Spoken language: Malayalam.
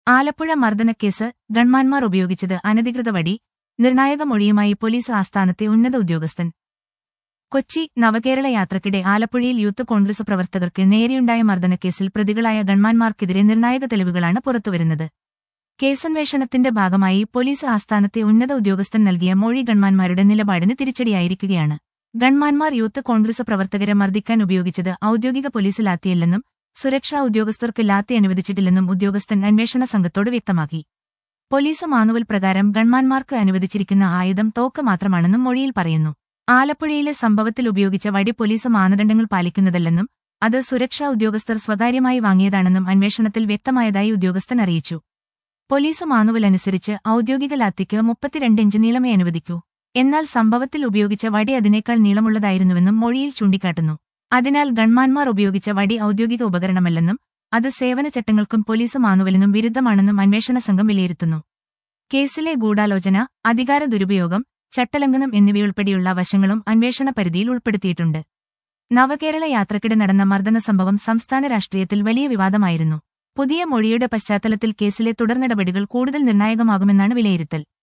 ആലപ്പുഴ മർദ്ദനക്കേസ് ഗൺമാൻമാർ ഉപയോഗിച്ചത് അനധികൃത വടി നിർണായക മൊഴിയുമായി പോലീസ് ആസ്ഥാനത്തെ ഉന്നത ഉദ്യോഗസ്ഥൻ കൊച്ചി നവകേരള യാത്രക്കിടെ ആലപ്പുഴയിൽ യൂത്ത് കോൺഗ്രസ് പ്രവർത്തകർക്ക് നേരെയുണ്ടായ മർദ്ദനക്കേസിൽ പ്രതികളായ ഗൺമാൻമാർക്കെതിരെ നിർണായക തെളിവുകളാണ് പുറത്തുവരുന്നത് കേസന്വേഷണത്തിന്റെ ഭാഗമായി പോലീസ് ആസ്ഥാനത്തെ ഉന്നത ഉദ്യോഗസ്ഥൻ നൽകിയ മൊഴി ഗൺമാൻമാരുടെ നിലപാടിന് തിരിച്ചടിയായിരിക്കുകയാണ് ഗൺമാൻമാർ യൂത്ത് കോൺഗ്രസ് പ്രവർത്തകരെ മർദ്ദിക്കാൻ ഉപയോഗിച്ചത് ഔദ്യോഗിക പോലീസ് ലാത്തിയല്ലെന്നും സുരക്ഷാ ഉദ്യോഗസ്ഥർക്ക് ലാത്തി അനുവദിച്ചിട്ടില്ലെന്നും ഉദ്യോഗസ്ഥൻ അന്വേഷണ സംഘത്തോട് വ്യക്തമാക്കി പോലീസ് മാനുവൽ പ്രകാരം ഗൺമാൻമാർക്ക് അനുവദിച്ചിരിക്കുന്ന ആയുധം തോക്ക് മാത്രമാണെന്നും മൊഴിയിൽ പറയുന്നു ആലപ്പുഴയിലെ സംഭവത്തിൽ ഉപയോഗിച്ച വടി പോലീസ് മാനദണ്ഡങ്ങൾ പാലിക്കുന്നതല്ലെന്നും അത് സുരക്ഷാ ഉദ്യോഗസ്ഥർ സ്വകാര്യമായി വാങ്ങിയതാണെന്നും അന്വേഷണത്തിൽ വ്യക്തമായതായി ഉദ്യോഗസ്ഥൻ അറിയിച്ചു പോലീസ് മാനുവൽ അനുസരിച്ച് ഔദ്യോഗിക ലാത്തിക്ക് മുപ്പത്തിരണ്ട് ഇഞ്ച് നീളമേ അനുവദിക്കൂ എന്നാൽ സംഭവത്തിൽ ഉപയോഗിച്ച വടി അതിനേക്കാൾ നീളമുള്ളതായിരുന്നുവെന്നും മൊഴിയിൽ ചൂണ്ടിക്കാട്ടുന്നു അതിനാൽ ഗൺമാൻമാർ ഉപയോഗിച്ച വടി ഔദ്യോഗിക ഉപകരണമല്ലെന്നും അത് സേവന ചട്ടങ്ങൾക്കും പോലീസ് മാനുവലിനും വിരുദ്ധമാണെന്നും അന്വേഷണ സംഘം വിലയിരുത്തുന്നു കേസിലെ ഗൂഢാലോചന അധികാര ദുരുപയോഗം ചട്ടലംഘനം എന്നിവയുൾപ്പെടെയുള്ള വശങ്ങളും അന്വേഷണ പരിധിയിൽ ഉൾപ്പെടുത്തിയിട്ടുണ്ട് നവകേരള യാത്രക്കിടെ നടന്ന മർദ്ദന സംഭവം സംസ്ഥാന രാഷ്ട്രീയത്തിൽ വലിയ വിവാദമായിരുന്നു പുതിയ മൊഴിയുടെ പശ്ചാത്തലത്തിൽ കേസിലെ തുടർനടപടികൾ കൂടുതൽ നിർണായകമാകുമെന്നാണ് വിലയിരുത്തൽ